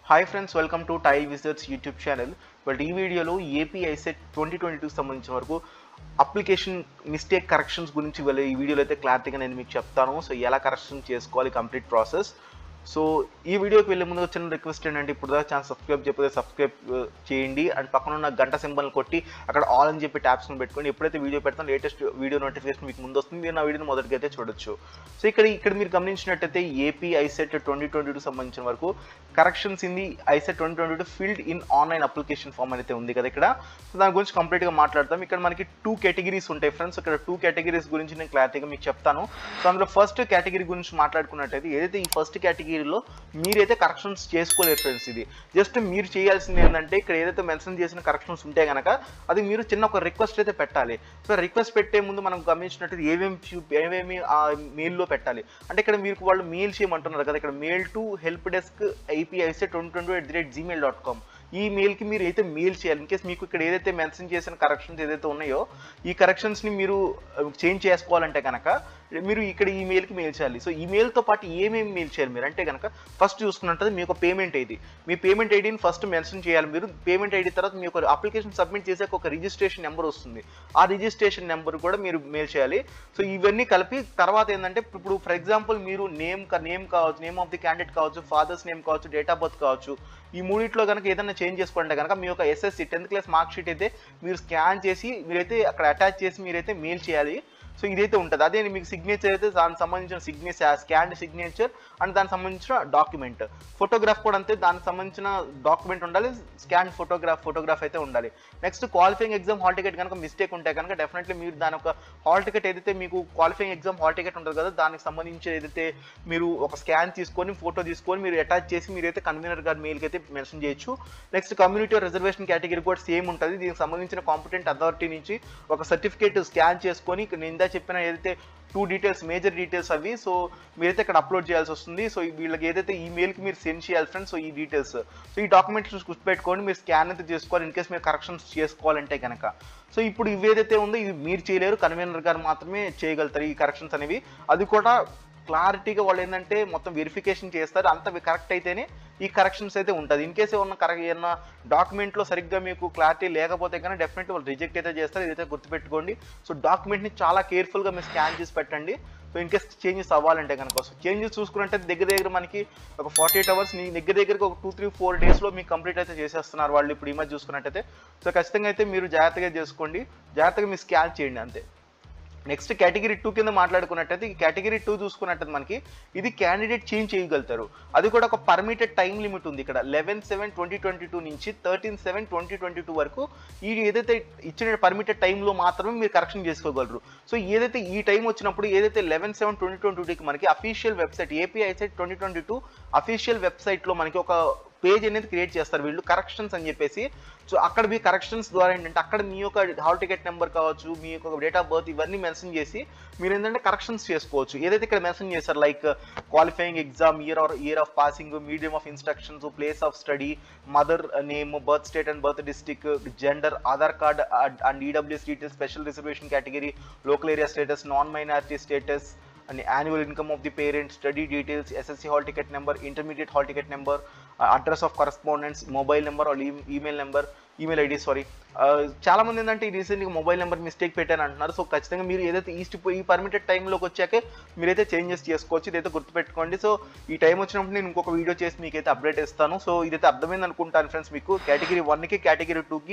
hi friends welcome to టై visits YouTube channel but ఈ వీడియోలో ఏపీ ఐసెట్ ట్వంటీ ట్వంటీ టూకి సంబంధించిన వరకు అప్లికేషన్ మిస్టేక్ కరెక్షన్స్ గురించి వెళ్ళి ఈ వీడియోలో అయితే క్లారిటీగా నేను మీకు చెప్తాను సో ఎలా కరెక్షన్ చేసుకోవాలి కంప్లీట్ ప్రాసెస్ సో ఈ వీడియోకి వెళ్ళే ముందు చిన్న రిక్వెస్ట్ ఏంటంటే ఇప్పుడు దాకా ఛానల్ సబ్స్క్రైబ్ చెప్పితే సబ్స్క్రైబ్ చేయండి అండ్ పక్కన ఉన్న గంట సింబల్ కొట్టి అక్కడ ఆల్ అని చెప్పి ట్యాబ్స్ని పెట్టుకోండి ఎప్పుడైతే వీడియో పెడతాను లేటెస్ట్ వీడియో నోటిఫికేషన్ మీకు ముందు వస్తుంది మీరు నా వీడియోని మొదటిగా అయితే చూడొచ్చు సో ఇక్కడ ఇక్కడ మీరు గమనించినట్టయితే AP ICET twenty twenty two సంబంధించిన వరకు corrections in the ICET twenty twenty two field in online application form అయితే ఉంది కదా ఇక్కడ సో దాని గురించి కంప్లీట్గా మాట్లాడతాం ఇక్కడ మనకి టూ కేటగిరీస్ ఉంటాయి ఫ్రెండ్స్ ఇక్కడ టూ కేటగిరీస్ గురించి నేను క్లారిటీగా మీకు చెప్తాను సో అందులో ఫస్ట్ కేటగిరీ గురించి మాట్లాడుకున్నట్టయితే ఏదైతే ఈ ఫస్ట్ కేటగిరీలో మీరైతే కరెక్షన్స్ చేసుకోలేరు ఫ్రెండ్స్ ఇది జస్ట్ మీరు చేయాల్సింది ఏంటంటే ఇక్కడ ఏదైతే మెన్షన్ చేసిన కరెక్షన్స్ ఉంటే కనుక అది మీరు చిన్న ఒక రిక్వెస్ట్ అయితే పెట్టాలి సో రిక్వెస్ట్ పెట్టే ముందు మనం గమనించినట్టు ఏమేమి చూ- ఏమేమి ఆ మెయిల్లో పెట్టాలి అంటే ఇక్కడ మీకు వాళ్ళు మెయిల్ చేయమంటున్నారు కదా ఇక్కడ mail to help desk APICET twenty twenty at the rate Gmail dot com ఈ మెయిల్కి మీరు అయితే మెయిల్ చేయాలి ఇన్కేస్ మీకు ఇక్కడ ఏదైతే మెన్షన్ చేసిన కరెక్షన్స్ ఏదైతే ఉన్నాయో ఈ కరెక్షన్స్ని మీరు చేంజ్ చేసుకోవాలంటే కనుక మీరు ఇక్కడ ఈ మెయిల్కి మెయిల్ చేయాలి సో ఈ మెయిల్తో పాటు ఏమేమి మెయిల్ చేయాలి మీరు అంటే కనుక ఫస్ట్ చూసుకున్నట్టు మీ యొక్క పేమెంట్ ఐడి మీ పేమెంట్ ఐడిని ఫస్ట్ మెన్షన్ చేయాలి మీరు పేమెంట్ ఐడి తర్వాత మీ యొక్క అప్లికేషన్ సబ్మిట్ చేసాక ఒక రిజిస్ట్రేషన్ నెంబర్ వస్తుంది ఆ రిజిస్ట్రేషన్ నెంబర్ కూడా మీరు మెయిల్ చేయాలి సో ఇవన్నీ కలిపి తర్వాత ఏంటంటే ఇప్పుడు ఫర్ ఎగ్జాంపుల్ మీరు నేమ్ నేమ్ కావచ్చు నేమ్ ఆఫ్ ది క్యాండిడేట్ కావచ్చు ఫాదర్స్ నేమ్ కావచ్చు డేట్ ఆఫ్ బర్త్ కావచ్చు ఈ మూడిట్లో కనుక ఏదైనా చేంజ్ చేసుకుంటే కనుక మీ యొక్క SSC tenth class mark sheet అయితే మీరు స్కాన్ చేసి మీరైతే అక్కడ అటాచ్ చేసి మీరైతే మెయిల్ చేయాలి సో ఇదైతే ఉంటుంది అదే మీకు సిగ్నేచర్ అయితే దానికి సంబంధించిన సిగ్నేచర్ స్కాన్ సిగ్నేచర్ అండ్ దానికి సంబంధించిన డాక్యుమెంట్ ఫోటోగ్రాఫ్ కూడా అంతే దానికి సంబంధించిన డాక్యుమెంట్ ఉండాలి స్కాన్ ఫోటోగ్రాఫ్ ఫోటోగ్రాఫ్ అయితే ఉండాలి next qualifying exam hall ticket కనుక మిస్టేక్ ఉంటే కనుక డెఫినెట్లీ మీరు దాని ఒక హాల్ టికెట్ ఏదైతే మీకు క్వాలిఫైయింగ్ ఎగ్జామ్ హాల్ టికెట్ ఉంటుంది కదా దానికి సంబంధించి ఏదైతే మీరు ఒక స్కాన్ తీసుకొని ఫోటో తీసుకొని మీరు అటాచ్ చేసి మీరైతే కన్వీనర్ గారి మెయిల్కి అయితే మెన్షన్ చేయొచ్చు నెక్స్ట్ కమ్యూనిటీ రిజర్వేషన్ కేటగిరీ కూడా సేమ్ ఉంటుంది దీనికి సంబంధించిన కాంపిటెంట్ అథారిటీ నుంచి ఒక సర్టిఫికేట్ స్కాన్ చేసుకొని ఇక్కడ నేను ఇందా చెప్పిన ఏదైతే టూ డీటెయిల్స్ మేజర్ డీటెయిల్స్ అవి సో మీరైతే ఇక్కడ అప్లోడ్ చేయాల్సి వస్తుంది సో వీళ్ళకి ఏదైతే ఈమెయిల్కి మీరు సెండ్ చేయాలి ఫ్రెండ్స్ సో ఈ డీటెయిల్స్ సో ఈ డాక్యుమెంట్స్ గుర్తుపెట్టుకోండి మీరు స్కాన్ అయితే చేసుకోవాలి ఇన్ కేస్ మీరు కరెక్షన్స్ చేసుకోవాలంటే కనుక సో ఇప్పుడు ఇవి ఏదైతే ఉందో ఇవి మీరు చేయలేరు కన్వీనర్ గారు మాత్రమే చేయగలుగుతారు ఈ కరెక్షన్స్ అనేవి అది కూడా క్లారిటీగా వాళ్ళు ఏంటంటే మొత్తం వెరిఫికేషన్ చేస్తారు అంత కరెక్ట్ అయితేనే ఈ కరెక్షన్స్ అయితే ఉంటుంది ఇన్ కేసు ఏమన్నా కరెక్ట్ ఏమన్నా డాక్యుమెంట్లో సరిగ్గా మీకు క్లారిటీ లేకపోతే కానీ డెఫినెట్లీ వాళ్ళు రిజెక్ట్ అయితే చేస్తారు ఇదైతే గుర్తుపెట్టుకోండి సో డాక్యుమెంట్ని చాలా కేర్ఫుల్గా మీరు స్కాన్ చేసి పెట్టండి సో ఇన్ కేస్ చేంజెస్ అవ్వాలంటే కనుక సో చేంజెస్ చూసుకున్నట్టే దగ్గర దగ్గర మనకి ఒక ఫార్టీ ఎయిట్ అవర్స్ మీ దగ్గర దగ్గరకు ఒక టూ త్రీ ఫోర్ డేస్లో మీకు కంప్లీట్ అయితే చేసేస్తున్నారు వాళ్ళు ఇప్పుడు ఈ మధ్య చూసుకున్నట్టయితే సో ఖచ్చితంగా అయితే మీరు జాగ్రత్తగా చేసుకోండి జాగ్రత్తగా మీరు స్కాన్ చేయండి అంతే నెక్స్ట్ కేటగిరీ టూ కింద మాట్లాడుకున్నట్టయితే ఈ కేటగిరీ టూ చూసుకున్నట్టయితే మనకి ఇది క్యాండిడేట్ చేంజ్ చేయగలుగుతారు అది కూడా ఒక పర్మిటెడ్ టైం లిమిట్ ఉంది ఇక్కడ eleven seven twenty twenty two నుంచి thirteen seven twenty twenty two వరకు ఈ ఏదైతే ఇచ్చిన పర్మిటెడ్ టైంలో మాత్రమే మీరు కరెక్షన్ చేసుకోగలరు సో ఏదైతే ఈ టైం వచ్చినప్పుడు ఏదైతే లెవెన్ సెవెన్ ట్వంటీ ట్వంటీ టూకి మనకి official website APICET twenty twenty two official వెబ్సైట్లో మనకి ఒక పేజ్ అనేది క్రియేట్ చేస్తారు వీళ్ళు కరెక్షన్స్ అని చెప్పేసి సో అక్కడ మీ కరెక్షన్స్ ద్వారా ఏంటంటే అక్కడ మీ యొక్క హాల్ టికెట్ నెంబర్ కావచ్చు మీ యొక్క డేట్ ఆఫ్ బర్త్ ఇవన్నీ మెన్షన్ చేసి మీరు ఏంటంటే కరెక్షన్స్ చేసుకోవచ్చు ఏదైతే ఇక్కడ మెన్షన్ చేశారు like qualifying exam year or year of passing medium of instructions place of study mother name birth state and birth district gender Aadhaar card and EWS details special reservation category local area status non minority status and annual income of the parent, study details, SSC hall ticket number, intermediate hall ticket number, uh, address of correspondence, mobile number or e- email number, email ID sorry చాలా మంది ఏంటంటే ఈ రీసెంట్గా mobile number mistake పెట్టాను అంటున్నారు so ఖచ్చితంగా మీరు ఏదైతే ఈస్ట్ ఈ పర్మిటెడ్ టైంలోకి వచ్చాకే మీరైతే చేంజెస్ చేసుకోవచ్చు ఇదైతే గుర్తుపెట్టుకోండి సో ఈ టైం వచ్చినప్పుడు నేను ఇంకొక వీడియో చేసి మీకైతే అప్డేట్ ఇస్తాను సో ఇదైతే అర్థమైంది అనుకుంటాను ఫ్రెండ్స్ మీకు కేటగిరీ వన్కి కేటగిరీ టూకి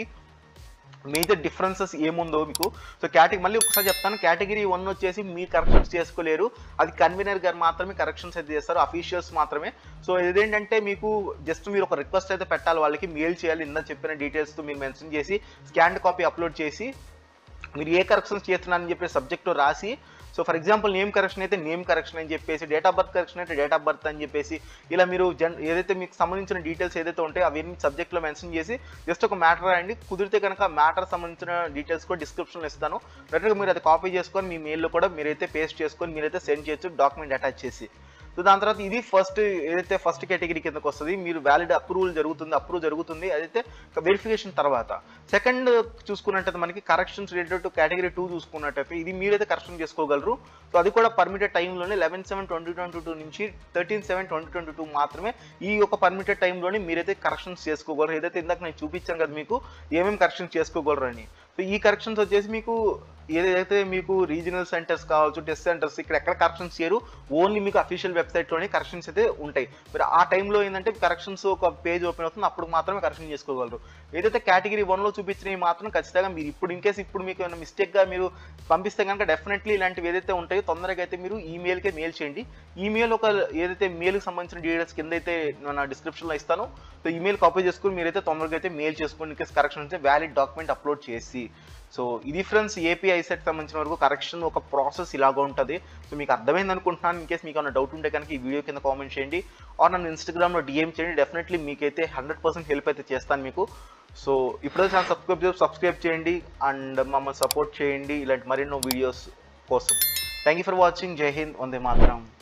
మేజర్ డిఫరెన్సెస్ ఏముందో మీకు సో కేటగిరీ మళ్ళీ ఒకసారి చెప్తాను కేటగిరీ వన్ వచ్చేసి మీరు కరెక్షన్స్ చేసుకోలేరు అది కన్వీనర్ గారు మాత్రమే కరెక్షన్స్ అయితే చేస్తారు అఫీషియల్స్ మాత్రమే సో ఇదేంటంటే మీకు జస్ట్ మీరు ఒక రిక్వెస్ట్ అయితే పెట్టాలి వాళ్ళకి మెయిల్ చేయాలి ఇందా చెప్పిన డీటెయిల్స్తో మీరు మెన్షన్ చేసి స్కాన్ కాపీ అప్లోడ్ చేసి మీరు ఏ కరెక్షన్స్ చేస్తున్నారని చెప్పి సబ్జెక్టు రాసి so for example name correction అయితే నేమ్ కరెక్షన్ అని చెప్పేసి డేట్ ఆఫ్ బర్త్ కరెక్షన్ అయితే డేట్ ఆఫ్ బర్త్ అని చెప్పేసి ఇలా మీరు జన్ ఏదైతే మీకు సంబంధించిన డీటెయిల్స్ ఏదైతే ఉంటాయో అవన్నీ సబ్జెక్ట్లో మెన్షన్ చేసి జస్ట్ ఒక మ్యాటర్ రాయండి కుదిరితే కనుక మ్యాటర్ సంబంధించిన డీటెయిల్స్ కూడా డిస్క్రిప్షన్లో ఇస్తాను డైరెక్ట్గా మీరు అది కాపీ చేసుకొని మీ మెయిల్లో కూడా మీరైతే పేస్ట్ చేసుకొని మీరైతే సెండ్ చేయొచ్చు డాక్యుమెంట్ అటాచ్ చేసి సో దాని తర్వాత ఇది ఫస్ట్ ఏదైతే ఫస్ట్ కేటగిరీ కిందకి వస్తుంది మీరు వ్యాలిడ్ అప్రూవల్ జరుగుతుంది అప్రూవ్ జరుగుతుంది అదైతే వెరిఫికేషన్ తర్వాత సెకండ్ చూసుకున్నట్టయితే మనకి corrections related to category two చూసుకున్నట్టయితే ఇది మీరైతే కరెక్షన్ చేసుకోగలరు సో అది కూడా పర్మిటెడ్ టైంలోనే eleven seven twenty twenty two నుంచి thirteen seven twenty twenty two మాత్రమే ఈ యొక్క పర్మిటెడ్ టైంలోనే మీరైతే కరెక్షన్స్ చేసుకోగలరు ఏదైతే ఇందాక నేను చూపించాను కదా మీకు ఏమేమి కరెక్షన్స్ చేసుకోగలరు అని సో ఈ కరెక్షన్స్ వచ్చేసి మీకు ఏదైతే మీకు రీజనల్ సెంటర్స్ కావచ్చు టెస్ట్ సెంటర్స్ ఇక్కడ ఎక్కడ కరెక్షన్స్ చేయరు ఓన్లీ మీకు అఫీషియల్ వెబ్సైట్లోనే కరెక్షన్స్ అయితే ఉంటాయి మరి ఆ టైంలో ఏంటంటే కరెక్షన్స్ ఒక పేజ్ ఓపెన్ అవుతుంది అప్పుడు మాత్రమే కరెక్షన్ చేసుకోగలరు ఏదైతే కేటగిరీ వన్లో చూపించినవి మాత్రం ఖచ్చితంగా మీరు ఇప్పుడు ఇన్ కేసు ఇప్పుడు మీకు ఏమైనా మిస్టేక్గా మీరు పంపిస్తే కనుక డెఫినెట్లీ ఇలాంటివి ఏదైతే ఉంటాయో తొందరగా అయితే మీరు ఈమెయిల్కే మెయిల్ చేయండి ఈమెయిల్ ఒక ఏదైతే మెయిల్కి సంబంధించిన డీటెయిల్స్ కింద అయితే నా డిస్క్రిప్షన్లో ఇస్తాను సో ఈమెయిల్ కాపీ చేసుకుని మీరైతే తొందరగా అయితే మెయిల్ చేసుకోండి ఇన్ కేసు కరెక్షన్ అయితే వ్యాలిడ్ డాక్యుమెంట్ అప్లోడ్ చేసి సో ఇది ఫ్రెండ్స్ ఏపీ ఐసెట్ సంబంధించిన వరకు కరెక్షన్ ఒక ప్రాసెస్ ఇలాగ ఉంటుంది సో మీకు అర్థమైంది అనుకుంటున్నాను ఇన్ కేస్ మీకు ఏమైనా డౌట్ ఉంటే కనుక ఈ వీడియో కింద కామెంట్ చేయండి ఆర్ నన్ను ఇన్స్టాగ్రామ్లో డిఎం చేయండి డెఫినెట్లీ మీకైతే హండ్రెడ్ పర్సెంట్ హెల్ప్ అయితే చేస్తాను మీకు సో ఇప్పుడే ఛానల్ సబ్స్క్రైబ్ చేసి సబ్స్క్రైబ్ చేయండి అండ్ మమ్మల్ని సపోర్ట్ చేయండి ఇలాంటి మరెన్నో వీడియోస్ కోసం థ్యాంక్ యూ ఫర్ వాచింగ్ జై హింద్ వందే మాత్రం